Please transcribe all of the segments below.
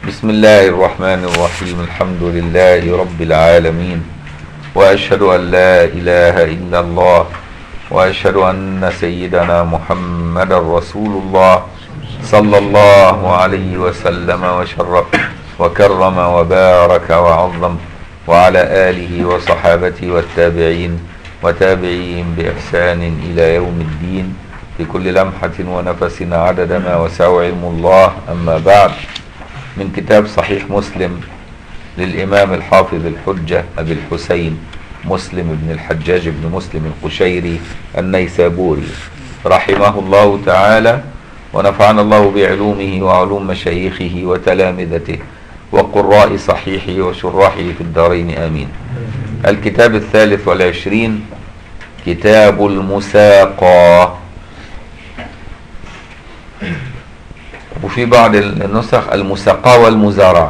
بسم الله الرحمن الرحيم الحمد لله رب العالمين وأشهد أن لا إله إلا الله وأشهد أن سيدنا محمد رسول الله صلى الله عليه وسلم وشرف وكرم وبارك وعظم وعلى آله وصحابته والتابعين وتابعيهم بإحسان إلى يوم الدين بكل لمحة ونفس عدد ما وسع علم الله أما بعد من كتاب صحيح مسلم للإمام الحافظ الحجة أبي الحسين مسلم بن الحجاج بن مسلم القشيري النيسابوري رحمه الله تعالى ونفعنا الله بعلومه وعلوم مشايخه وتلامذته وقراء صحيحه وشراحه في الدارين آمين الكتاب الثالث والعشرين كتاب المساقى وفي بعض النسخ المساقى والمزارعة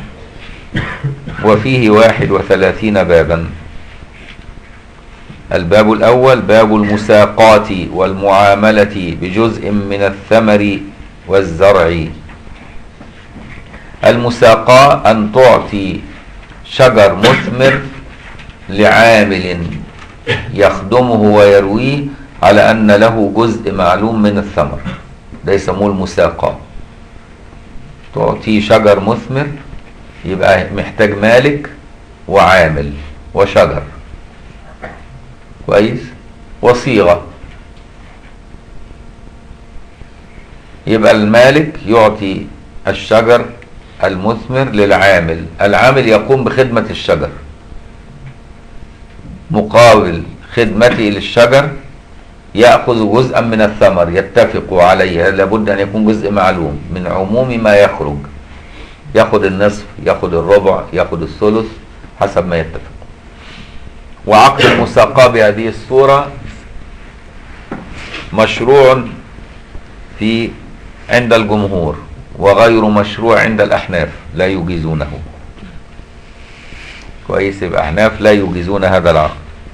وفيه واحد وثلاثين بابا الباب الأول باب المساقات والمعاملة بجزء من الثمر والزرع المساقاة أن تعطي شجر مثمر لعامل يخدمه ويرويه على أن له جزء معلوم من الثمر ده يسموه المساقاة تعطي شجر مثمر يبقى محتاج مالك وعامل وشجر كويس وصيغة يبقى المالك يعطي الشجر المثمر للعامل العامل يقوم بخدمة الشجر مقابل خدمته للشجر يأخذ جزءا من الثمر يتفق عليه لابد أن يكون جزء معلوم من عموم ما يخرج ياخد النصف ياخد الربع ياخد الثلث حسب ما يتفق وعقد المساقاة بهذه الصورة مشروع في عند الجمهور وغير مشروع عند الأحناف لا يجيزونه كويس يبقى أحناف لا يجيزون هذا العقد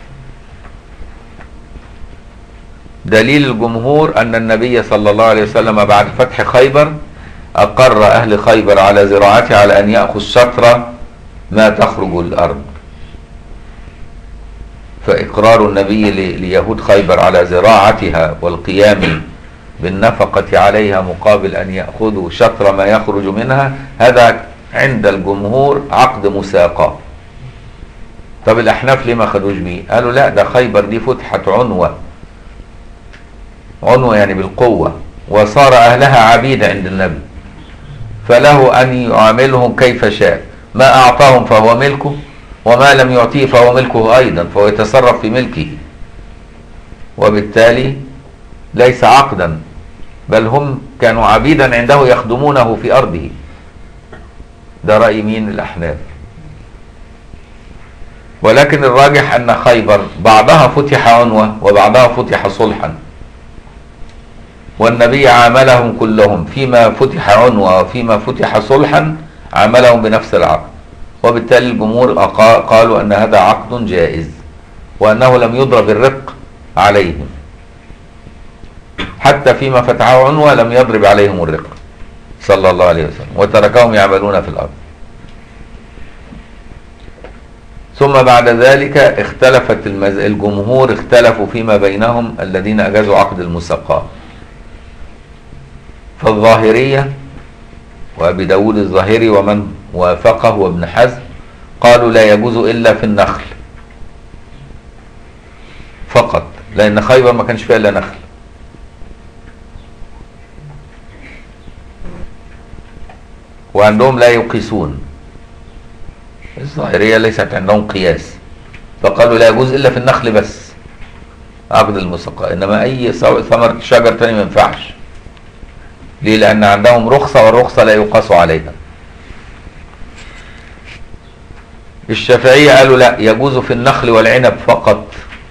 دليل الجمهور أن النبي صلى الله عليه وسلم بعد فتح خيبر أقر أهل خيبر على زراعته على أن يأخذ شطر ما تخرج الأرض فإقرار النبي ليهود خيبر على زراعتها والقيام بالنفقة عليها مقابل أن يأخذوا شطر ما يخرج منها هذا عند الجمهور عقد مساقة طب الأحناف ليه ما خدوش بيه قالوا لا ده خيبر دي فتحت عنوة عنوة يعني بالقوة وصار أهلها عبيد عند النبي فله أن يعاملهم كيف شاء ما أعطاهم فهو ملكه وما لم يعطيه فهو ملكه أيضا فهو يتصرف في ملكه وبالتالي ليس عقدا بل هم كانوا عبيدا عنده يخدمونه في أرضه ده رأي مين الأحناف ولكن الراجح أن خيبر بعضها فتح عنوة وبعضها فتح صلحا والنبي عاملهم كلهم فيما فتح عنوة وفيما فتح صلحا عاملهم بنفس العقد وبالتالي الجمهور قالوا أن هذا عقد جائز وأنه لم يضرب الرق عليهم حتى فيما فتحه عنوة لم يضرب عليهم الرق صلى الله عليه وسلم وتركهم يعملون في الأرض ثم بعد ذلك اختلفت المز... الجمهور اختلفوا فيما بينهم الذين أجازوا عقد المساقاه فالظاهرية وأبي داود الظاهري ومن وافقه وابن حزم قالوا لا يجوز إلا في النخل فقط لأن خيبر ما كانش فيها إلا نخل وعندهم لا يقيسون الظاهرية ليست عندهم قياس فقالوا لا يجوز إلا في النخل بس عقد المسقى إنما أي ثمرة شجر تاني ما ينفعش ليه لأن عندهم رخصة والرخصة لا يقاس عليها الشافعية قالوا لا يجوز في النخل والعنب فقط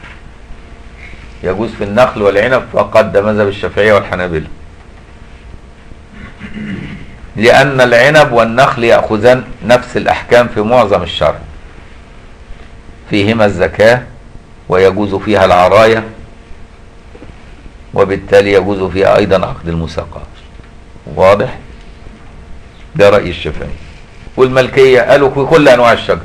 يجوز في النخل والعنب فقط ده مذهب الشافعية والحنابلة لأن العنب والنخل يأخذان نفس الأحكام في معظم الشرع فيهما الزكاة ويجوز فيها العراية وبالتالي يجوز فيها أيضا عقد المساقات واضح ده رأي الشافعي والملكية قالوا في كل أنواع الشجر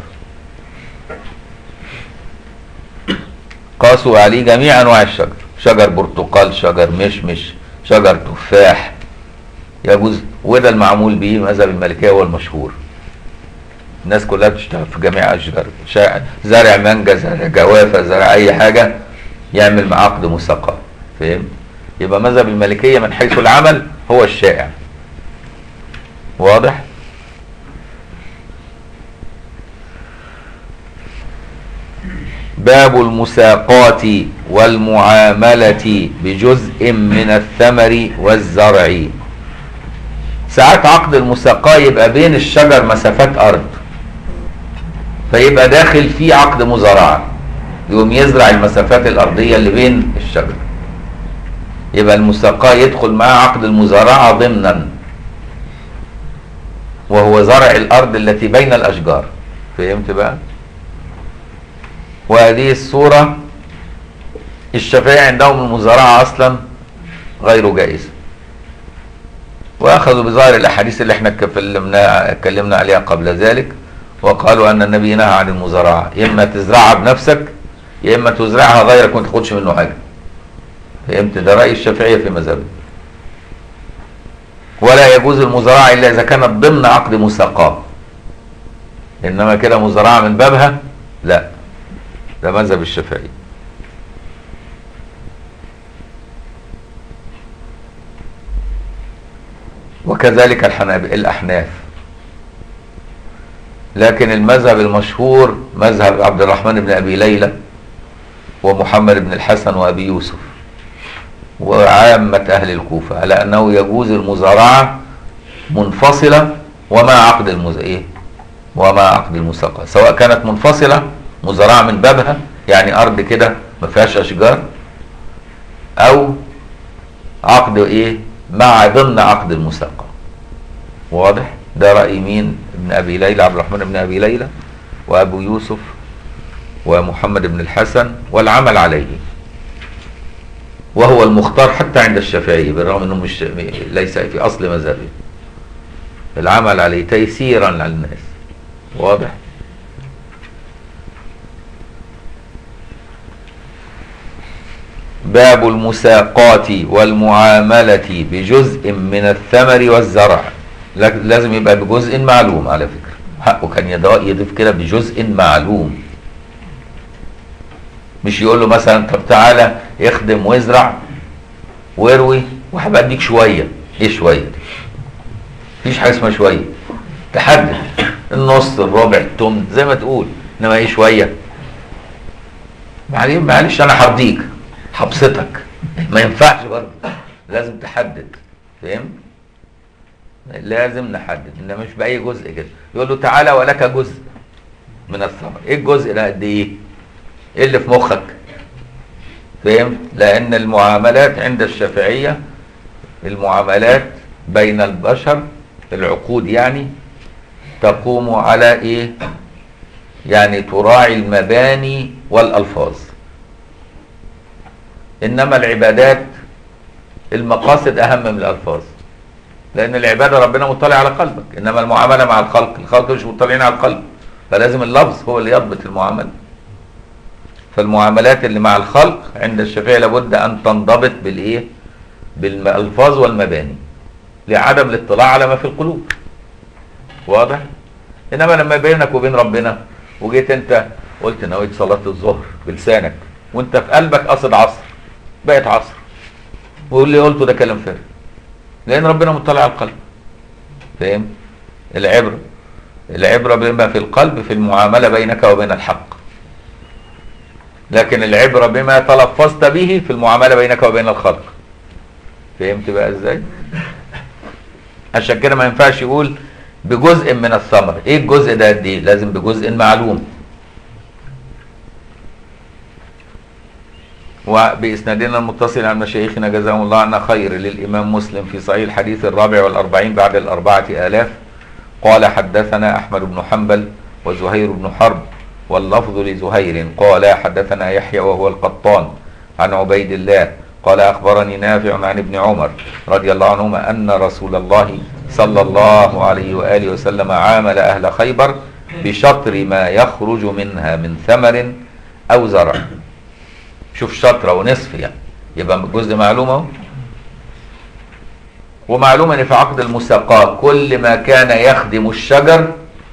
قاسوا عليه جميع أنواع الشجر شجر برتقال شجر مشمش شجر تفاح يجوز وده المعمول به مذهب المالكية هو المشهور الناس كلها بتشتغل في جميع أشجار شا- زرع مانجا زرع جوافة زرع أي حاجة يعمل مع عقد مساقة فاهم يبقى مذهب المالكية من حيث العمل هو الشائع واضح باب المساقات والمعاملة بجزء من الثمر والزرع ساعات عقد المساقاة يبقى بين الشجر مسافات أرض فيبقى داخل فيه عقد مزارعة يقوم يزرع المسافات الأرضية اللي بين الشجر يبقى المساقاة يدخل معاه عقد المزارعة ضمنا وهو زرع الأرض التي بين الأشجار فهمت بقى وهذه الصورة الشافعية عندهم المزارعة أصلا غير جائزة واخذوا بظاهر الاحاديث اللي احنا اتكلمنا اتكلمنا عليها قبل ذلك وقالوا ان النبي نهى عن المزارعه اما تزرعها بنفسك يا اما تزرعها غيرك وما تاخدش منه حاجه فهمت ده راي الشافعيه في مذهبه ولا يجوز المزارعه الا اذا كانت ضمن عقد مساقاه انما كده مزارعه من بابها لا ده مذهب الشافعي وكذلك الحناب الأحناف لكن المذهب المشهور مذهب عبد الرحمن بن أبي ليلى ومحمد بن الحسن وأبي يوسف وعامة أهل الكوفة على أنه يجوز المزارعة منفصلة وما عقد المز... إيه؟ وما عقد المساقة سواء كانت منفصلة مزارعة من بابها يعني أرض كده ما فيهاش أشجار أو عقد إيه مع ضمن عقد المساقة واضح ده رأي مين ابن أبي ليلى عبد الرحمن بن أبي ليلى وأبو يوسف ومحمد بن الحسن والعمل عليه وهو المختار حتى عند الشافعي بالرغم انه مش ليس في اصل مذهبه العمل عليه تيسيرا على الناس واضح باب المساقات والمعاملة بجزء من الثمر والزرع لك- لازم يبقى بجزء معلوم على فكرة حقه كان يض- يضيف كده بجزء معلوم مش يقول له مثلا طب تعالى اخدم وازرع واروي وهبقى اديك شويه ايه شويه دي مفيش حاجه اسمها شويه تحدد النص الربع التمن زي ما تقول انما ايه شويه معلش معلش انا هرضيك هبسطك ما ينفعش برضه لازم تحدد فاهم لازم نحدد انما مش باي جزء كده يقول له تعالى ولك جزء من الثمر ايه الجزء ده قد ايه ايه اللي في مخك فهمت لان المعاملات عند الشافعيه المعاملات بين البشر العقود يعني تقوم على ايه يعني تراعي المباني والالفاظ انما العبادات المقاصد اهم من الالفاظ لان العباده ربنا مطلع على قلبك انما المعامله مع الخلق الخلق مش مطلعين على القلب فلازم اللفظ هو اللي يضبط المعامله فالمعاملات اللي مع الخلق عند الشافعي لابد ان تنضبط بالايه بالالفاظ والمباني لعدم الاطلاع على ما في القلوب واضح انما لما بينك وبين ربنا وجيت انت قلت نويت صلاه الظهر بلسانك وانت في قلبك قصد عصر بقت عصر واللي قلته ده كلام فارغ لان ربنا مطلع على القلب فاهم العبره العبره بما في القلب في المعامله بينك وبين الحق لكن العبره بما تلفظت به في المعامله بينك وبين الخلق فهمت بقى ازاي عشان كده ما ينفعش يقول بجزء من الثمر ايه الجزء ده قد ايه لازم بجزء معلوم وبإسنادنا المتصل عن مشايخنا جزاهم الله عنا خير للإمام مسلم في صحيح الحديث الرابع والأربعين بعد الأربعة آلاف قال حدثنا أحمد بن حنبل وزهير بن حرب واللفظ لزهير قال حدثنا يحيى وهو القطان عن عبيد الله قال أخبرني نافع عن ابن عمر رضي الله عنهما أن رسول الله صلى الله عليه وآله وسلم عامل أهل خيبر بشطر ما يخرج منها من ثمر أو زرع شوف شطرة ونصف يعني يبقى جزء معلومة اهو ومعلومة ان في عقد المساقاة كل ما كان يخدم الشجر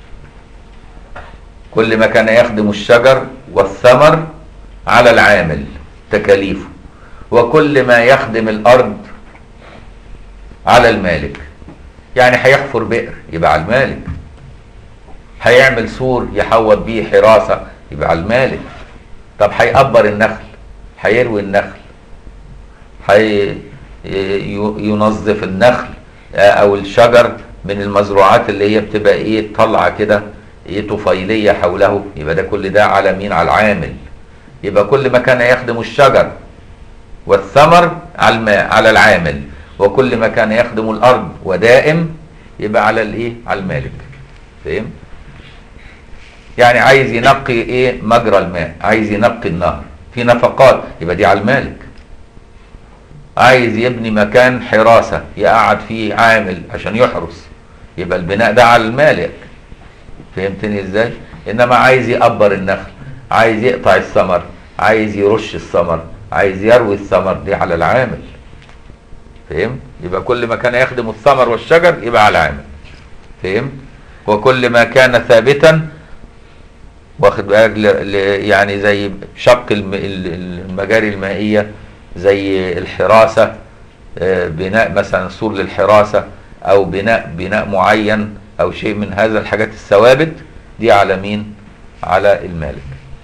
كل ما كان يخدم الشجر والثمر على العامل تكاليفه وكل ما يخدم الارض على المالك يعني هيحفر بئر يبقى على المالك هيعمل سور يحوط بيه حراسة يبقى على المالك طب هيقبر النخل هيروي النخل هي ينظف النخل او الشجر من المزروعات اللي هي بتبقى ايه طالعه كده ايه طفيليه حوله يبقى ده كل ده على مين على العامل يبقى كل ما كان يخدم الشجر والثمر على الماء على العامل وكل ما كان يخدم الارض ودائم يبقى على الايه على المالك فاهم يعني عايز ينقي ايه مجرى الماء عايز ينقي النهر في نفقات يبقى دي على المالك عايز يبني مكان حراسة يقعد فيه عامل عشان يحرس يبقى البناء ده على المالك فهمتني ازاي انما عايز يقبر النخل عايز يقطع الثمر عايز يرش الثمر عايز يروي الثمر دي على العامل فهم يبقى كل ما كان يخدم الثمر والشجر يبقى على العامل فهم وكل ما كان ثابتا واخد بالك يعني زي شق المجاري المائيه زي الحراسة بناء مثلا سور للحراسة أو بناء بناء معين أو شيء من هذا الحاجات الثوابت دي على مين؟ على المالك.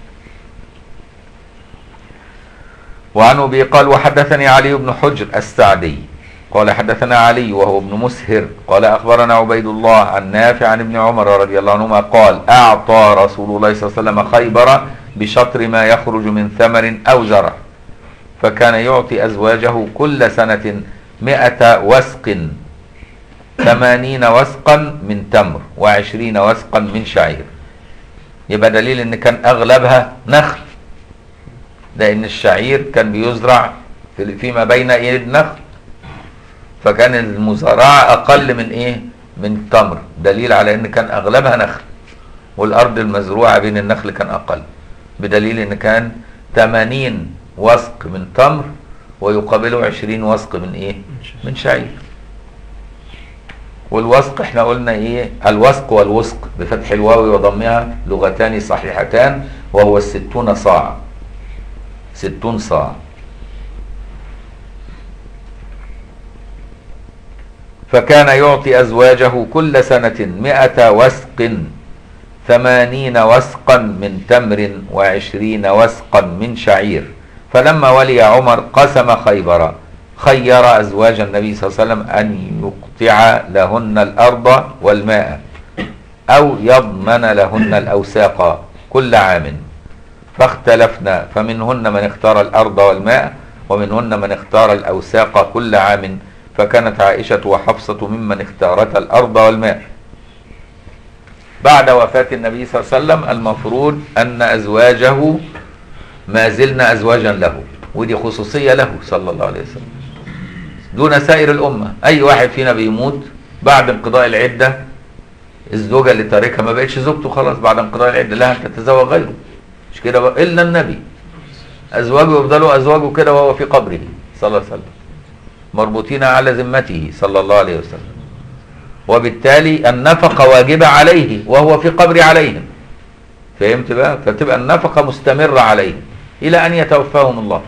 وعن أبي قال وحدثني علي بن حجر السعدي قال حدثنا علي وهو ابن مسهر قال أخبرنا عبيد الله عن نافع عن ابن عمر رضي الله عنهما قال أعطى رسول الله صلى الله عليه وسلم خيبر بشطر ما يخرج من ثمر أو زرع فكان يعطي أزواجه كل سنة مئة وسق ثمانين وسقا من تمر وعشرين وسقا من شعير يبقى دليل ان كان اغلبها نخل لان الشعير كان بيزرع فيما بين ايد النخل فكان المزارعة اقل من ايه من تمر دليل على ان كان اغلبها نخل والارض المزروعة بين النخل كان اقل بدليل ان كان 80 وسق من تمر ويقابله 20 وسق من ايه من شعير والوسق احنا قلنا ايه الوسق والوسق بفتح الواو وضمها لغتان صحيحتان وهو الستون صاع ستون صاع فكان يعطي أزواجه كل سنة مئة وسق ثمانين وسقا من تمر وعشرين وسقا من شعير فلما ولي عمر قسم خيبر خير أزواج النبي صلى الله عليه وسلم أن يقطع لهن الأرض والماء أو يضمن لهن الأوساق كل عام فاختلفنا فمنهن من اختار الأرض والماء ومنهن من اختار الأوساق كل عام فكانت عائشة وحفصة ممن اختارتا الأرض والماء بعد وفاة النبي صلى الله عليه وسلم المفروض أن أزواجه ما زلنا أزواجا له ودي خصوصية له صلى الله عليه وسلم دون سائر الأمة أي واحد فينا بيموت بعد انقضاء العدة الزوجة اللي تاركها ما بقتش زوجته خلاص بعد انقضاء العدة لها أن تتزوج غيره مش كده بقى إلا النبي أزواجه يفضلوا أزواجه كده وهو في قبره صلى الله عليه وسلم مربوطين على ذمته صلى الله عليه وسلم وبالتالي النفقة واجبة عليه وهو في قبر عليهم فهمت بقى فتبقى النفقة مستمرة عليه إلى أن يتوفاهم الله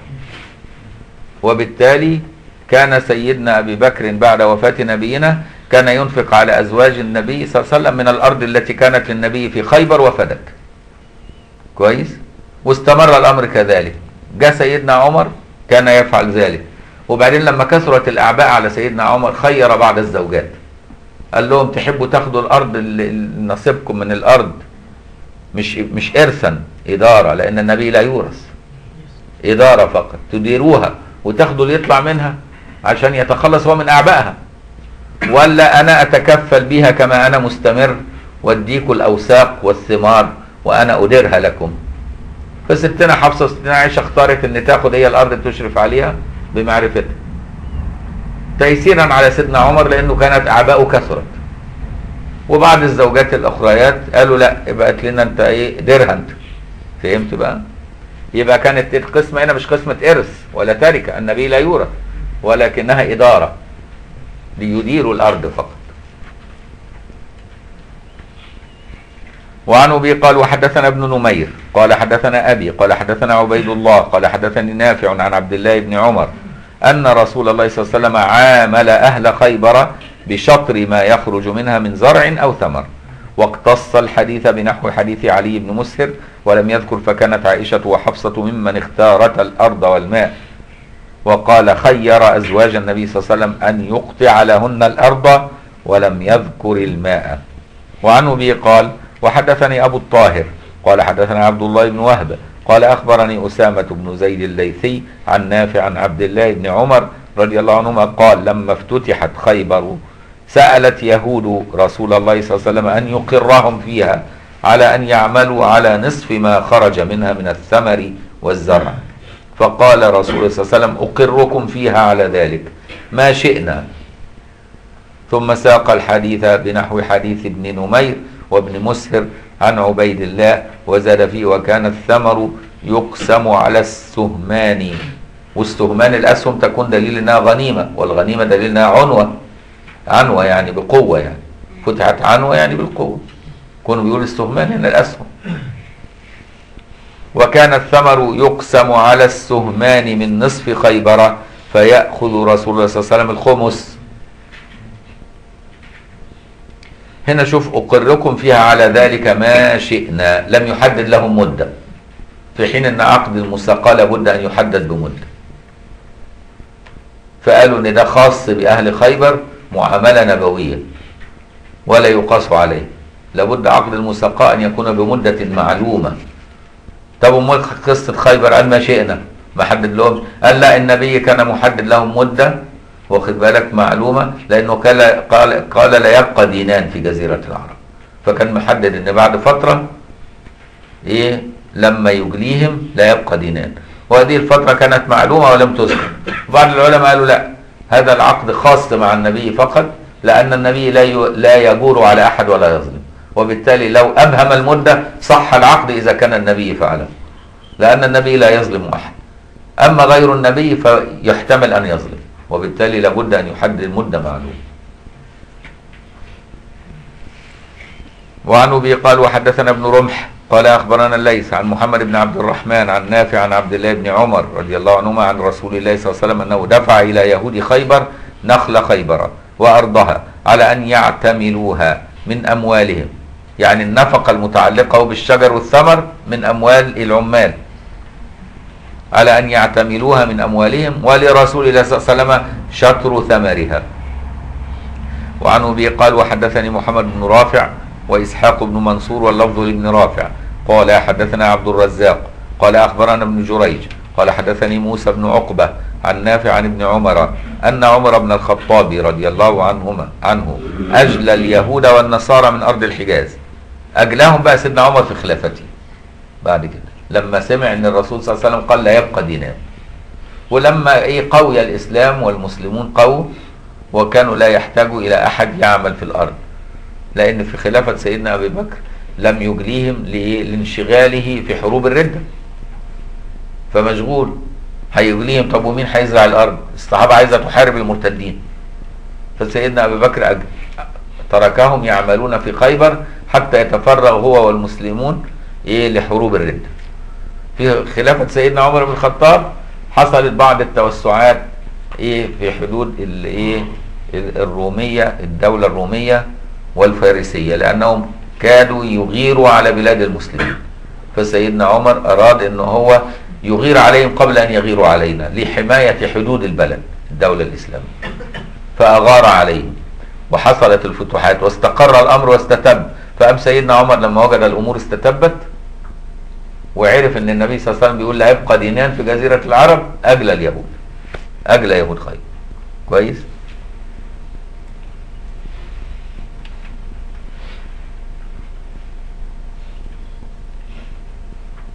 وبالتالي كان سيدنا أبي بكر بعد وفاة نبينا كان ينفق على أزواج النبي صلى الله عليه وسلم من الأرض التي كانت للنبي في خيبر وفدك كويس واستمر الأمر كذلك جاء سيدنا عمر كان يفعل ذلك وبعدين لما كثرت الأعباء على سيدنا عمر خير بعض الزوجات قال لهم تحبوا تاخدوا الأرض نصيبكم من الأرض مش مش إرثا إدارة لأن النبي لا يورث إدارة فقط تديروها وتاخدوا اللي يطلع منها عشان يتخلص هو من أعبائها ولا أنا أتكفل بها كما أنا مستمر واديكوا الأوساق والثمار وأنا أديرها لكم فستنا حفصة ستنا عائشة اختارت أن تاخد هي الأرض تشرف عليها بمعرفتها تيسيرا على سيدنا عمر لانه كانت اعباؤه كثرت وبعض الزوجات الاخريات قالوا لا يبقى هات لنا انت ايه درهم فهمت بقى يبقى كانت القسمه هنا مش قسمه ارث ولا تركه النبي لا يورث ولكنها اداره ليديروا الارض فقط وعن ابي قال وحدثنا ابن نمير قال حدثنا ابي قال حدثنا عبيد الله قال حدثني نافع عن عبد الله بن عمر ان رسول الله صلى الله عليه وسلم عامل اهل خيبر بشطر ما يخرج منها من زرع او ثمر واقتص الحديث بنحو حديث علي بن مسهر ولم يذكر فكانت عائشه وحفصه ممن اختارتا الارض والماء وقال خير ازواج النبي صلى الله عليه وسلم ان يقطع لهن الارض ولم يذكر الماء وعن ابي قال وحدثني ابو الطاهر قال حدثنا عبد الله بن وهب قال اخبرني اسامه بن زيد الليثي عن نافع عن عبد الله بن عمر رضي الله عنهما قال لما افتتحت خيبر سالت يهود رسول الله صلى الله عليه وسلم ان يقرهم فيها على ان يعملوا على نصف ما خرج منها من الثمر والزرع فقال رسول الله صلى الله عليه وسلم اقركم فيها على ذلك ما شئنا ثم ساق الحديث بنحو حديث ابن نمير وابن مسهر عن عبيد الله وزاد فيه وكان الثمر يقسم على السهمان والسهمان الاسهم تكون دليل انها غنيمه والغنيمه دليل انها عنوه عنوه يعني بقوه يعني فتحت عنوه يعني بالقوه كانوا بيقول السهمان هنا الاسهم وكان الثمر يقسم على السهمان من نصف خيبر فيأخذ رسول الله صلى الله عليه وسلم الخمس هنا شوف أقركم فيها على ذلك ما شئنا لم يحدد لهم مدة في حين أن عقد المساقاة لابد أن يحدد بمدة فقالوا أن ده خاص بأهل خيبر معاملة نبوية ولا يقاس عليه لابد عقد المساقاة أن يكون بمدة معلومة طب امال قصه خيبر قال ما شئنا ما حدد لهمش قال لا النبي كان محدد لهم مده واخد بالك معلومه لانه قال قال قال لا يبقى دينان في جزيره العرب فكان محدد ان بعد فتره ايه لما يجليهم لا يبقى دينان وهذه الفتره كانت معلومه ولم تذكر بعض العلماء قالوا لا هذا العقد خاص مع النبي فقط لان النبي لا لا يجور على احد ولا يظلم وبالتالي لو أبهم المدة صح العقد إذا كان النبي فعله لأن النبي لا يظلم أحد أما غير النبي فيحتمل أن يظلم وبالتالي لابد أن يحدد المدة معلومة وعن أبي قال وحدثنا ابن رمح قال أخبرنا الليث عن محمد بن عبد الرحمن عن نافع عن عبد الله بن عمر رضي الله عنهما عن رسول الله صلى الله عليه وسلم أنه دفع إلى يهود خيبر نخل خيبر وأرضها على أن يعتملوها من أموالهم يعني النفقة المتعلقة بالشجر والثمر من أموال العمال على أن يعتملوها من أموالهم ولرسول الله صلى الله عليه وسلم شطر ثمرها وعن أبي قال وحدثني محمد بن رافع وإسحاق بن منصور واللفظ لابن رافع قال حدثنا عبد الرزاق قال أخبرنا ابن جريج قال حدثني موسى بن عقبة عن نافع عن ابن عمر أن عمر بن الخطاب رضي الله عنهما عنه أجلى اليهود والنصارى من أرض الحجاز أجلاهم بقى سيدنا عمر في خلافته بعد كده لما سمع ان الرسول صلى الله عليه وسلم قال لا يبقى دينار ولما ايه قوي الاسلام والمسلمون قووا وكانوا لا يحتاجوا الى احد يعمل في الارض لان في خلافه سيدنا ابي بكر لم يجليهم لانشغاله في حروب الرده فمشغول هيجليهم طب ومين هيزرع الارض الصحابه عايزه تحارب المرتدين فسيدنا ابي بكر أجل تركهم يعملون في خيبر حتى يتفرغ هو والمسلمون ايه لحروب الردة في خلافة سيدنا عمر بن الخطاب حصلت بعض التوسعات ايه في حدود الايه الرومية الدولة الرومية والفارسية لانهم كادوا يغيروا على بلاد المسلمين فسيدنا عمر اراد ان هو يغير عليهم قبل ان يغيروا علينا لحماية حدود البلد الدولة الاسلامية فاغار عليهم وحصلت الفتوحات واستقر الامر واستتب فقام سيدنا عمر لما وجد الامور استتبت وعرف ان النبي صلى الله عليه وسلم بيقول لا يبقى دينان في جزيره العرب اجلى اليهود اجلى يهود خير كويس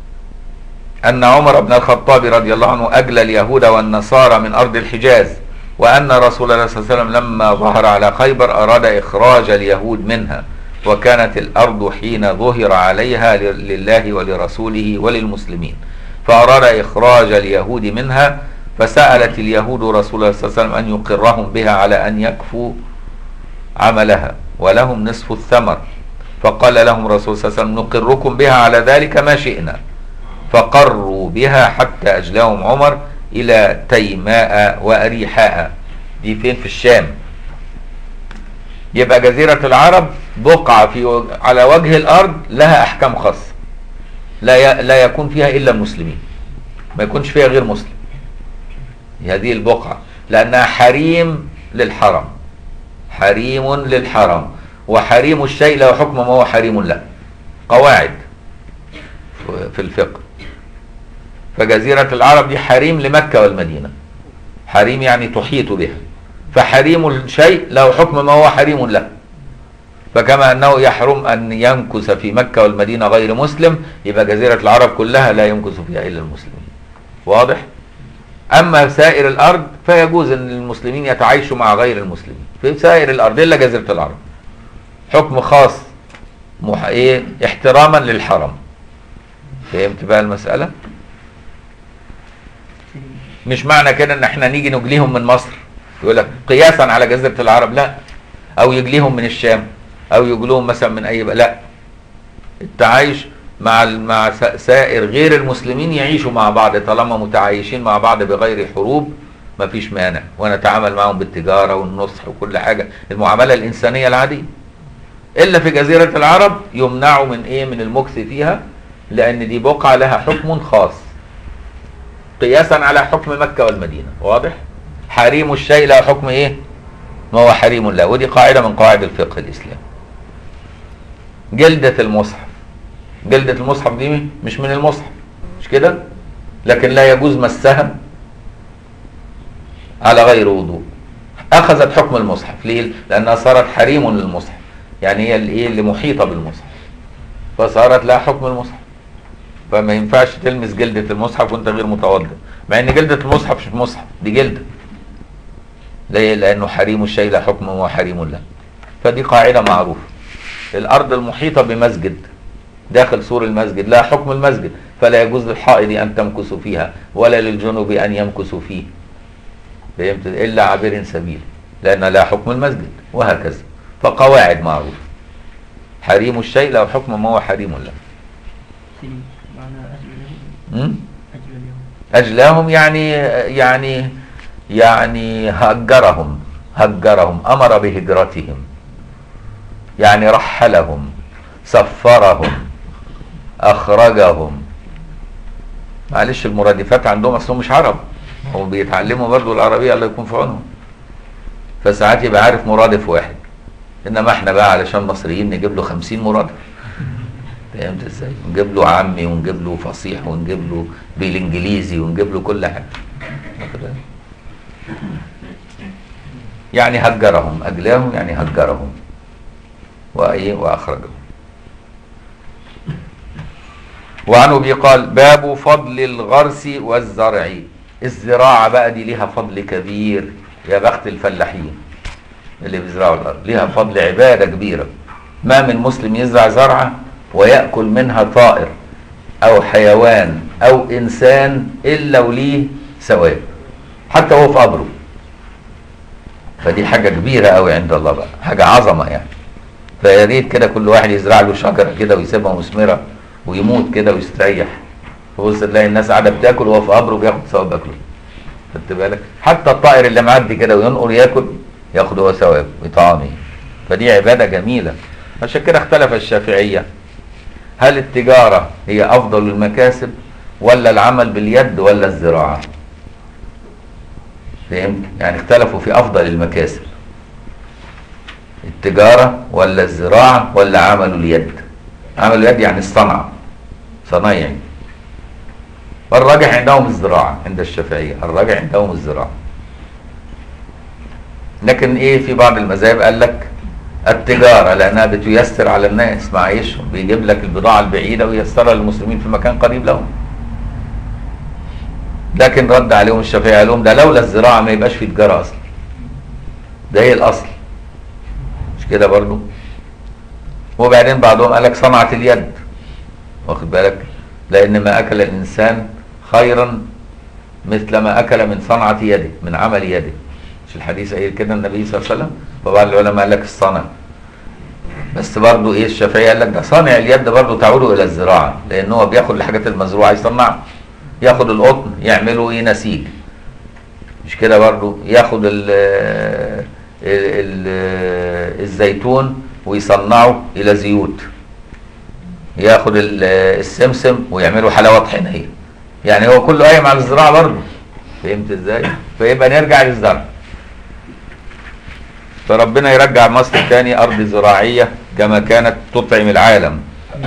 ان عمر بن الخطاب رضي الله عنه اجلى اليهود والنصارى من ارض الحجاز وأن رسول الله صلى الله عليه وسلم لما ظهر على خيبر أراد إخراج اليهود منها وكانت الأرض حين ظهر عليها ل- لله ولرسوله وللمسلمين فأراد إخراج اليهود منها فسألت اليهود رسول الله صلى الله عليه وسلم أن يقرهم بها على أن يكفوا عملها ولهم نصف الثمر فقال لهم رسول صلى الله عليه وسلم نقركم بها على ذلك ما شئنا فقروا بها حتى أجلاهم عمر إلى تيماء وأريحاء دي فين في الشام يبقى جزيرة العرب بقعة في وج- على وجه الأرض لها أحكام خاصة لا ي- لا يكون فيها إلا المسلمين ما يكونش فيها غير مسلم هذه البقعة لأنها حريم للحرم حريم للحرم وحريم الشيء له حكم ما هو حريم له قواعد في الفقه فجزيرة العرب دي حريم لمكة والمدينة حريم يعني تحيط بها فحريم الشيء له حكم ما هو حريم له فكما أنه يحرم أن يمكث في مكة والمدينة غير مسلم يبقى جزيرة العرب كلها لا يمكث فيها إلا المسلمين واضح؟ أما سائر الأرض فيجوز أن المسلمين يتعايشوا مع غير المسلمين في سائر الأرض إلا جزيرة العرب حكم خاص مح... إيه؟ احتراما للحرم فهمت بقى المسألة؟ مش معنى كده ان احنا نيجي نجليهم من مصر يقول لك قياسا على جزيره العرب لا او يجليهم من الشام او يجلوهم مثلا من اي بقى لا التعايش مع ال- مع س- سائر غير المسلمين يعيشوا مع بعض طالما متعايشين مع بعض بغير حروب مفيش مانع ونتعامل معهم بالتجاره والنصح وكل حاجه المعامله الانسانيه العاديه الا في جزيره العرب يمنعوا من ايه من المكث فيها لان دي بقعه لها حكم خاص قياسا على حكم مكة والمدينة واضح حريم الشيء له حكم ايه ما هو حريم الله ودي قاعدة من قواعد الفقه الإسلامي جلدة المصحف جلدة المصحف دي مش من المصحف مش كده لكن لا يجوز مسها على غير وضوء أخذت حكم المصحف ليه لأنها صارت حريم للمصحف يعني هي اللي ايه اللي محيطة بالمصحف فصارت لها حكم المصحف فما ينفعش تلمس جلدة المصحف وانت غير متوضئ مع ان جلدة المصحف مش مصحف دي جلدة ليه لانه حريم الشيء لا حكم هو حريم له فدي قاعدة معروفة الارض المحيطة بمسجد داخل سور المسجد لا حكم المسجد فلا يجوز للحائض ان تمكث فيها ولا للجنوب ان يمكث فيه فهمت الا عابر سبيل لان لا حكم المسجد وهكذا فقواعد معروفة حريم الشيء له حكم ما هو حريم له سليم معنى أجل اليهود م? أجل اليهود أجلاهم يعني يعني يعني هجرهم هجرهم أمر بهجرتهم يعني رحلهم سفرهم أخرجهم معلش المرادفات عندهم أصلهم مش عرب هم بيتعلموا برضو العربية الله يكون في عونهم فساعات يبقى عارف مرادف واحد إنما احنا بقى علشان مصريين نجيب له خمسين مرادف فهمت ازاي؟ نجيب له عامي ونجيب له فصيح ونجيب له بالانجليزي ونجيب له كل حاجه. واخد بالك؟ يعني هجرهم اجلاهم يعني هجرهم. وايه واخرجهم. وعن ابي قال باب فضل الغرس والزرع الزراعه بقى دي ليها فضل كبير يا بخت الفلاحين اللي بيزرعوا الارض ليها فضل عباده كبيره ما من مسلم يزرع زرعه ويأكل منها طائر أو حيوان أو إنسان إلا وليه ثواب حتى هو في قبره فدي حاجة كبيرة أوي عند الله بقى حاجة عظمة يعني فيا ريت كده كل واحد يزرع له شجرة كده ويسيبها مثمرة ويموت كده ويستريح تبص تلاقي الناس قاعدة بتاكل وهو في قبره بياخد ثواب أكله خدت بالك حتى الطائر اللي معدي كده وينقر ياكل ياخد هو ثواب وطعامه فدي عبادة جميلة عشان كده اختلف الشافعية هل التجارة هي أفضل المكاسب ولا العمل باليد ولا الزراعة فهمت يعني اختلفوا في أفضل المكاسب التجارة ولا الزراعة ولا عمل اليد عمل اليد يعني الصنعة صنايعي والراجح عندهم الزراعة عند الشافعية الراجح عندهم الزراعة لكن ايه في بعض المذاهب قال لك التجارة لأنها بتيسر على الناس معيشهم بيجيب لك البضاعة البعيدة ويسرها للمسلمين في مكان قريب لهم لكن رد عليهم الشافعي قال لهم ده لولا الزراعة ما يبقاش في تجارة أصلا ده هي الاصل مش كده برضو وبعدين بعضهم قال لك صنعة اليد واخد بالك لان ما اكل الانسان خيرا مثل ما اكل من صنعة يده من عمل يده مش الحديث قايل كده النبي صلى الله عليه وسلم فبعض العلماء قال لك الصنع بس برضو ايه الشافعي قال لك ده صانع اليد برضو تعود الى الزراعه لان هو بياخد الحاجات المزروعه يصنعها ياخد القطن يعمله ايه نسيج مش كده برضو ياخد ال ال الزيتون ويصنعه الى زيوت ياخد ال- السمسم ويعمله حلاوه طحينيه يعني هو كله قايم على الزراعه برضه فهمت ازاي فيبقى نرجع للزرع فربنا يرجع مصر تاني ارض زراعيه كما كانت تطعم العالم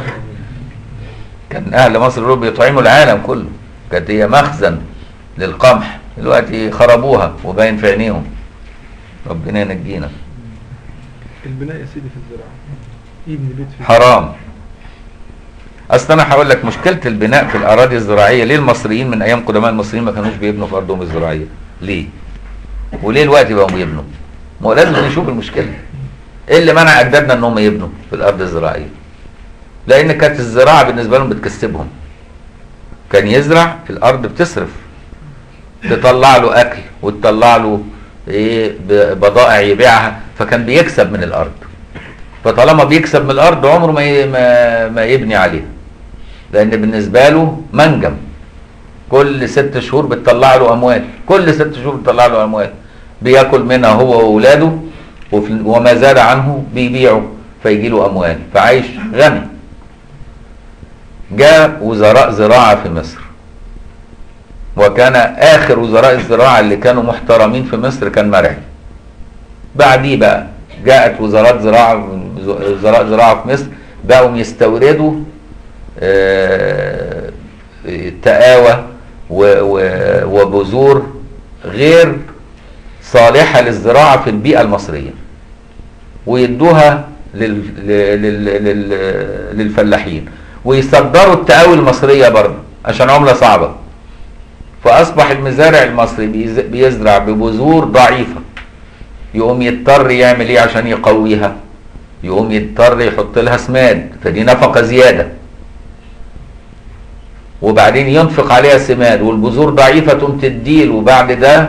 كان اهل مصر دول بيطعموا العالم كله كانت هي مخزن للقمح دلوقتي خربوها وباين في عينيهم ربنا ينجينا البناء يا سيدي في الزراعة يبني بيت في حرام اصل انا هقول لك مشكله البناء في الاراضي الزراعيه ليه المصريين من ايام قدماء المصريين ما كانوش بيبنوا في ارضهم الزراعيه ليه وليه الوقت بقوا بيبنوا ما هو لازم نشوف المشكله ايه اللي منع اجدادنا ان هم يبنوا في الارض الزراعيه لان كانت الزراعه بالنسبه لهم بتكسبهم كان يزرع الارض بتصرف تطلع له اكل وتطلع له ايه ب- بضائع يبيعها فكان بيكسب من الارض فطالما بيكسب من الارض عمره ما ي- ما, ما يبني عليها لان بالنسبه له منجم كل ست شهور بتطلع له اموال كل ست شهور بتطلع له اموال بياكل منها هو واولاده وفي- وما زاد عنه بيبيعه فيجي له اموال فعايش غني جاء وزراء زراعه في مصر وكان اخر وزراء الزراعه اللي كانوا محترمين في مصر كان مرعي بعديه بقى جاءت وزارات زراعه وزراء زراعه في مصر بقوا يستوردوا آه، تقاوى و- و- وبذور غير صالحه للزراعه في البيئه المصريه ويدوها لل... لل... لل... للفلاحين ويصدروا التقاوي المصريه برضه عشان عمله صعبه فاصبح المزارع المصري بيز- بيزرع ببذور ضعيفه يقوم يضطر يعمل ايه عشان يقويها يقوم يضطر يحط لها سماد فدي نفقه زياده وبعدين ينفق عليها سماد والبذور ضعيفه تقوم تديل وبعد ده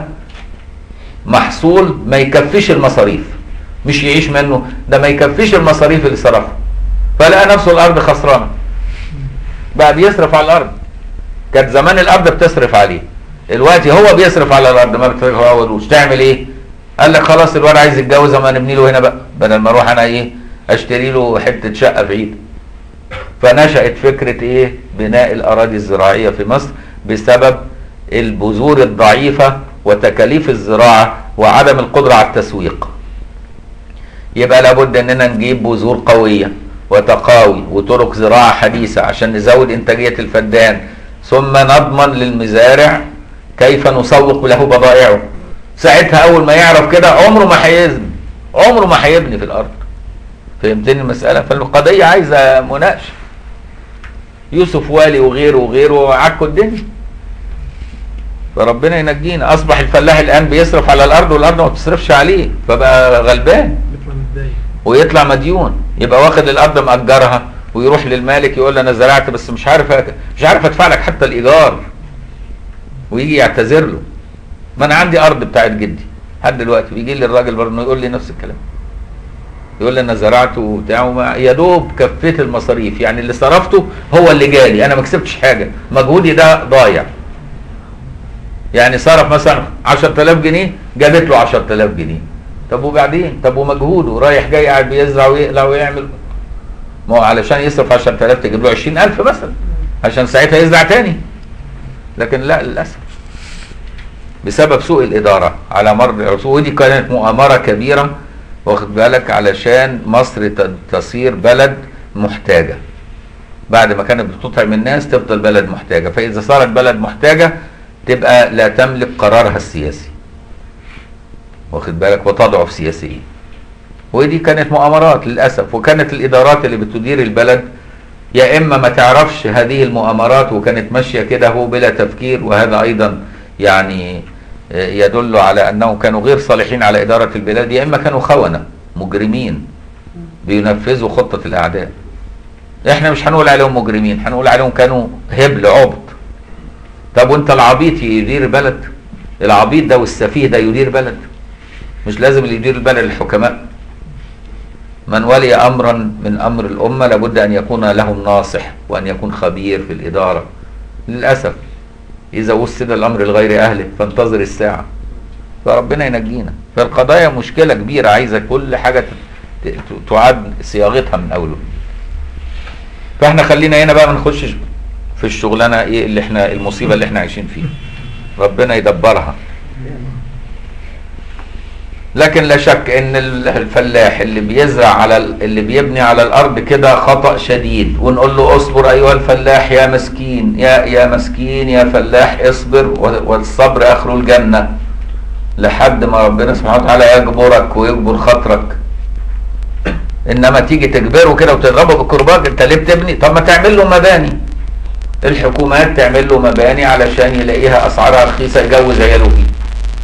محصول ما يكفيش المصاريف مش يعيش منه ده ما يكفيش المصاريف اللي صرفها فلقى نفسه الارض خسرانه بقى بيصرف على الارض كانت زمان الارض بتصرف عليه دلوقتي هو بيصرف على الارض ما بتعودوش تعمل ايه قال لك خلاص الواد عايز يتجوز اما نبني له هنا بقى بدل ما اروح انا ايه اشتري له حته شقه بعيد فنشأت فكرة ايه بناء الاراضي الزراعية في مصر بسبب البذور الضعيفة وتكاليف الزراعة وعدم القدرة على التسويق يبقى لابد اننا نجيب بذور قوية وتقاوي وطرق زراعة حديثة عشان نزود انتاجية الفدان ثم نضمن للمزارع كيف نسوق له بضائعه ساعتها اول ما يعرف كده عمره ما هيبني عمره ما هيبني في الارض فهمتني المسألة فالقضية عايزة مناقشة يوسف والي وغيره وغيره عكوا الدنيا فربنا ينجينا اصبح الفلاح الان بيصرف على الارض والارض ما بتصرفش عليه فبقى غلبان بيطلع متضايق ويطلع مديون يبقى واخد الارض مأجرها ويروح للمالك يقول له انا زرعت بس مش عارف أ- مش عارف ادفع لك حتى الايجار ويجي يعتذر له ما انا عندي ارض بتاعت جدي لحد دلوقتي ويجي لي الراجل برضه يقول لي نفس الكلام يقول لي انا زرعته وبتاع وما- يا دوب كفيت المصاريف يعني اللي صرفته هو اللي جالي انا ما كسبتش حاجه مجهودي ده ضايع يعني صرف مثلا 10000 جنيه جابت له 10000 جنيه طب وبعدين طب ومجهوده رايح جاي قاعد بيزرع ويقلع ويعمل ما هو علشان يصرف 10000 تجيب له 20000 مثلا عشان ساعتها يزرع تاني لكن لا للاسف بسبب سوء الاداره على مر العصور ودي كانت مؤامره كبيره واخد بالك علشان مصر ت- تصير بلد محتاجه بعد ما كانت بتطعم الناس تفضل بلد محتاجه فاذا صارت بلد محتاجه تبقى لا تملك قرارها السياسي واخد بالك وتضعف سياسيا ودي كانت مؤامرات للاسف وكانت الادارات اللي بتدير البلد يا اما ما تعرفش هذه المؤامرات وكانت ماشيه كده هو بلا تفكير وهذا ايضا يعني يدل على انهم كانوا غير صالحين على اداره البلاد يا اما كانوا خونه مجرمين بينفذوا خطه الاعداء احنا مش هنقول عليهم مجرمين هنقول عليهم كانوا هبل عبط طب وانت العبيط يدير بلد العبيط ده والسفيه ده يدير بلد مش لازم اللي يدير البلد الحكماء من ولي امرا من امر الامه لابد ان يكون لهم ناصح وان يكون خبير في الاداره للاسف اذا وسد الامر لغير اهله فانتظر الساعه فربنا ينجينا فالقضايا مشكله كبيره عايزه كل حاجه ت- ت- تعاد صياغتها من اوله فاحنا خلينا هنا بقى ما نخشش في الشغلانه ايه اللي احنا المصيبه اللي احنا عايشين فيها ربنا يدبرها لكن لا شك ان ال- الفلاح اللي بيزرع على ال- اللي بيبني على الارض كده خطأ شديد ونقول له اصبر ايها الفلاح يا مسكين يا يا مسكين يا فلاح اصبر و- والصبر اخر الجنة لحد ما ربنا سبحانه وتعالى يجبرك ويجبر خاطرك انما تيجي تجبره كده وتضربه بالكرباج انت ليه بتبني طب ما تعمل له مباني الحكومات تعمل له مباني علشان يلاقيها اسعارها رخيصه يجوز عياله فيه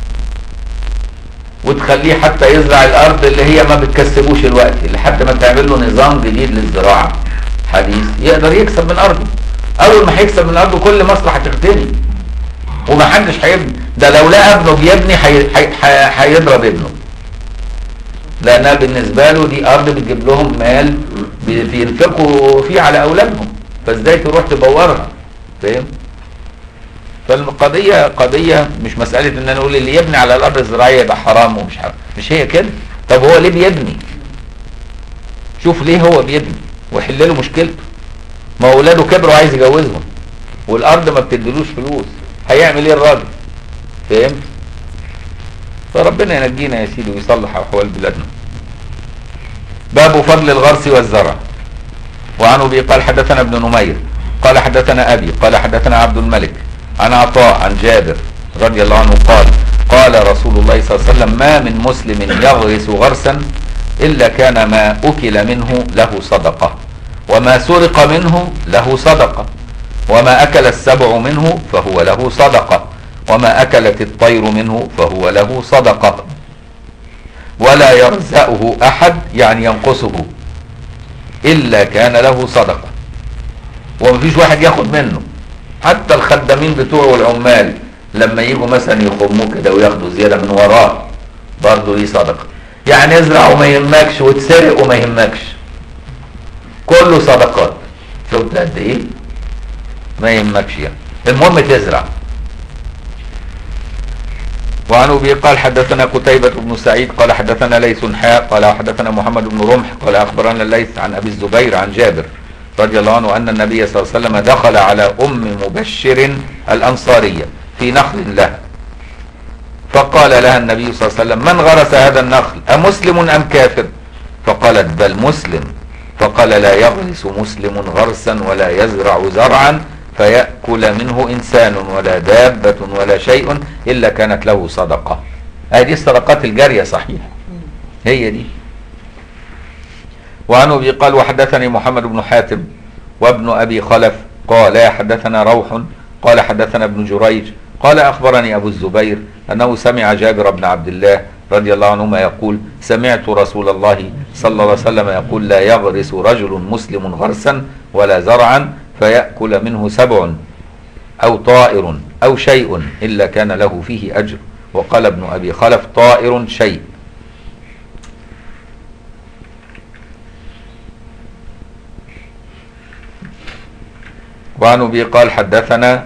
وتخليه حتى يزرع الارض اللي هي ما بتكسبوش الوقت لحد ما تعمل له نظام جديد للزراعه حديث يقدر يكسب من ارضه اول ما هيكسب من ارضه كل مصلحه هتغتني ومحدش هيبني ده لو لقى ابنه بيبني هي- هي- هي- هيضرب ابنه لانها بالنسبه له دي ارض بتجيب لهم مال بي- بينفقوا فيه على اولادهم فازاي تروح تبورها فاهم فالقضيه قضيه مش مساله ان انا اقول اللي يبني على الارض الزراعيه يبقى حرام ومش حرام مش هي كده طب هو ليه بيبني شوف ليه هو بيبني ويحل له مشكلته ما هو اولاده كبروا عايز يجوزهم والارض ما بتديلوش فلوس هيعمل ايه الراجل فهمت فربنا ينجينا يا سيدي ويصلح احوال بلادنا باب فضل الغرس والزرع وعن ابي قال حدثنا ابن نمير قال حدثنا ابي قال حدثنا عبد الملك عن عطاء عن جابر رضي الله عنه قال قال رسول الله صلى الله عليه وسلم ما من مسلم يغرس غرسا الا كان ما اكل منه له صدقه وما سرق منه له صدقه وما اكل السبع منه فهو له صدقه وما اكلت الطير منه فهو له صدقه ولا يرزقه احد يعني ينقصه الا كان له صدقه ومفيش واحد ياخد منه حتى الخدامين بتوعه والعمال لما يجوا مثلا يخموه كده وياخدوا زياده من وراه برضه ليه صدقه يعني ازرع وما يهمكش وتسرق وما يهمكش كله صدقات شفت قد ايه ما يهمكش يعني المهم تزرع وعن ابي قال حدثنا قتيبة بن سعيد قال حدثنا ليث حاء قال حدثنا محمد بن رمح قال اخبرنا الليث عن ابي الزبير عن جابر رضي الله عنه ان النبي صلى الله عليه وسلم دخل على ام مبشر الانصاريه في نخل لها فقال لها النبي صلى الله عليه وسلم من غرس هذا النخل امسلم ام كافر فقالت بل مسلم فقال لا يغرس مسلم غرسا ولا يزرع زرعا فيأكل منه إنسان ولا دابة ولا شيء إلا كانت له صدقة هذه الصدقات الجارية صحيح هي دي وعن أبي قال وحدثني محمد بن حاتم وابن أبي خلف قال حدثنا روح قال حدثنا ابن جريج قال أخبرني أبو الزبير أنه سمع جابر بن عبد الله رضي الله عنهما يقول سمعت رسول الله صلى الله عليه وسلم يقول لا يغرس رجل مسلم غرسا ولا زرعا فيأكل منه سبع أو طائر أو شيء إلا كان له فيه أجر وقال ابن أبي خلف طائر شيء وعن أبي قال حدثنا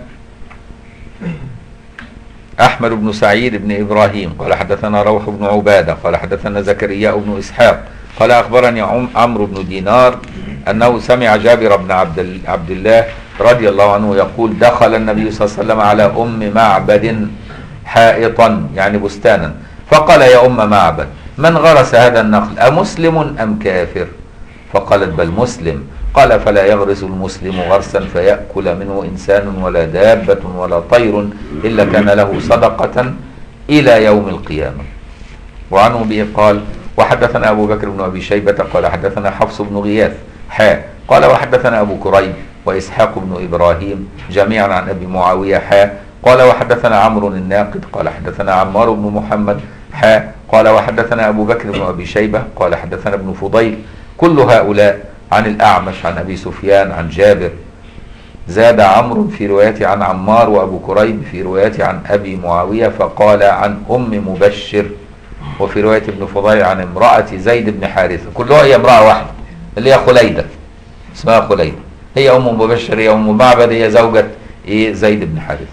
أحمد بن سعيد بن إبراهيم قال حدثنا روح بن عبادة قال حدثنا زكريا بن إسحاق قال أخبرني عم- عمرو بن دينار أنه سمع جابر بن عبد, ال- عبد الله رضي الله عنه يقول دخل النبي صلى الله عليه وسلم على أم معبد حائطا يعني بستانا فقال يا أم معبد من غرس هذا النخل أمسلم أم كافر فقالت بل مسلم قال فلا يغرس المسلم غرسا فيأكل منه إنسان ولا دابة ولا طير إلا كان له صدقة إلى يوم القيامة وعن أبي قال وحدثنا أبو بكر بن أبي شيبة قال حدثنا حفص بن غياث حاء قال وحدثنا أبو كريب وإسحاق بن إبراهيم جميعا عن أبي معاوية حاء قال وحدثنا عمرو الناقد قال حدثنا عمار بن محمد حا قال وحدثنا أبو بكر بن أبي شيبة قال حدثنا ابن فضيل كل هؤلاء عن الأعمش عن أبي سفيان عن جابر زاد عمرو في روايته عن عمار وأبو كريب في روايته عن أبي معاوية فقال عن أم مبشر وفي رواية ابن فضيل عن امرأة زيد بن حارثة كلها هي امرأة واحدة اللي هي خليدة اسمها خليدة هي أم مبشر هي أم معبد هي زوجة إيه زيد بن حارثة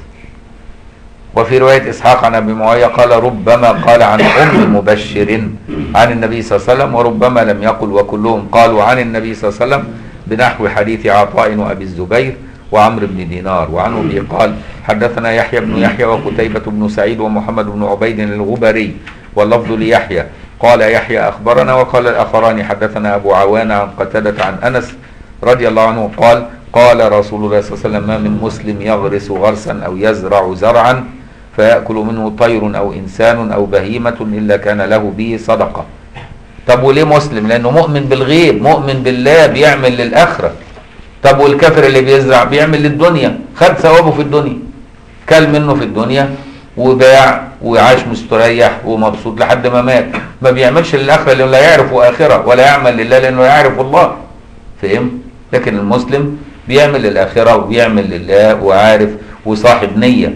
وفي رواية إسحاق عن أبي معاوية قال ربما قال عن أم مبشر عن النبي صلى الله عليه وسلم وربما لم يقل وكلهم قالوا عن النبي صلى الله عليه وسلم بنحو حديث عطاء وأبي الزبير وعمرو بن دينار وعنه به قال حدثنا يحيى بن يحيى وقتيبة بن سعيد ومحمد بن عبيد الغبري واللفظ ليحيى قال يحيى أخبرنا وقال الآخران حدثنا أبو عوان عن قتادة عن أنس رضي الله عنه قال قال رسول الله صلى الله عليه وسلم ما من مسلم يغرس غرسا أو يزرع زرعا فيأكل منه طير أو إنسان أو بهيمة إلا كان له به صدقة طب وليه مسلم لأنه مؤمن بالغيب مؤمن بالله بيعمل للآخرة طب والكافر اللي بيزرع بيعمل للدنيا خد ثوابه في الدنيا كل منه في الدنيا وباع وعاش مستريح ومبسوط لحد ما مات ما بيعملش للآخرة لأنه لا يعرف آخرة ولا يعمل لله لأنه يعرف الله فهم لكن المسلم بيعمل للآخرة وبيعمل لله وعارف وصاحب نية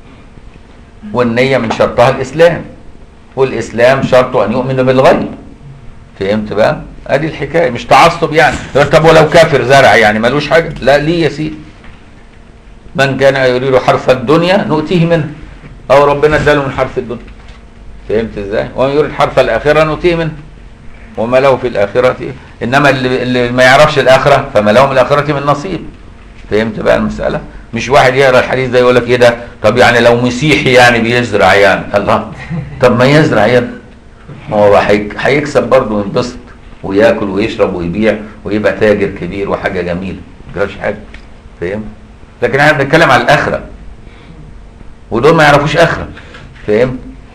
والنية من شرطها الإسلام والإسلام شرطه أن يؤمن بالغيب فهمت بقى؟ ادي الحكايه مش تعصب يعني طب ولو كافر زرع يعني ملوش حاجه لا ليه يا سيدي من كان يريد حرث الدنيا نؤتيه منه او ربنا اداله من حرث الدنيا فهمت ازاي ومن يريد حرث الاخره نؤتيه منه وما له في الاخره انما اللي, اللي ما يعرفش الاخره فما له من الاخره من نصيب فهمت بقى المساله مش واحد يقرا الحديث ده يقول لك ايه ده طب يعني لو مسيحي يعني بيزرع يعني الله طب ما يزرع يا ابني ما هو هيك- هيكسب برضه وينبسط وياكل ويشرب ويبيع ويبقى تاجر كبير وحاجه جميله ما جراش حاجه فاهم لكن احنا بنتكلم على الاخره ودول ما يعرفوش اخره فاهم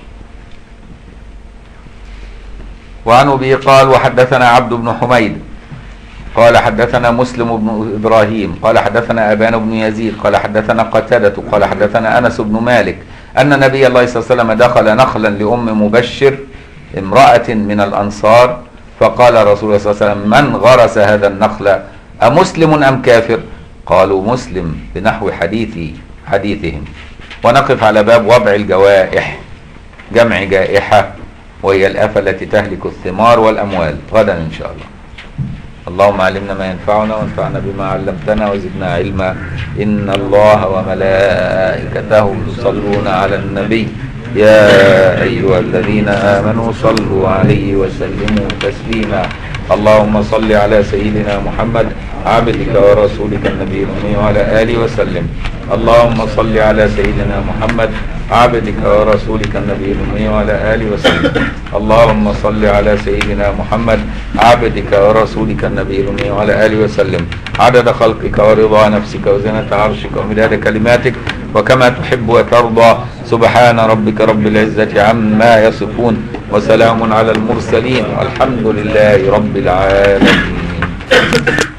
وعنه به قال وحدثنا عبد بن حميد قال حدثنا مسلم بن ابراهيم قال حدثنا ابان بن يزيد قال حدثنا قتاده قال حدثنا انس بن مالك ان نبي الله صلى الله عليه وسلم دخل نخلا لام مبشر امراه من الانصار فقال رسول الله صلى الله عليه وسلم من غرس هذا النخل امسلم ام كافر قالوا مسلم بنحو حديث حديثهم ونقف على باب وضع الجوائح جمع جائحه وهي الافه التي تهلك الثمار والاموال غدا ان شاء الله اللهم علمنا ما ينفعنا وانفعنا بما علمتنا وزدنا علما إن الله وملائكته يصلون على النبي يا أيها الذين آمنوا صلوا عليه وسلموا تسليما اللهم صل على سيدنا محمد عبدك ورسولك النبي الأمي وعلى آله وسلم اللهم صل على سيدنا محمد عبدك ورسولك النبي الأمي وعلى آله وسلم اللهم صل على سيدنا محمد عبدك ورسولك النبي الأمي وعلى آله وسلم عدد خلقك ورضا نفسك وزنة عرشك ومداد كلماتك وكما تحب وترضى سبحان ربك رب العزة عما يصفون وسلام على المرسلين والحمد لله رب العالمين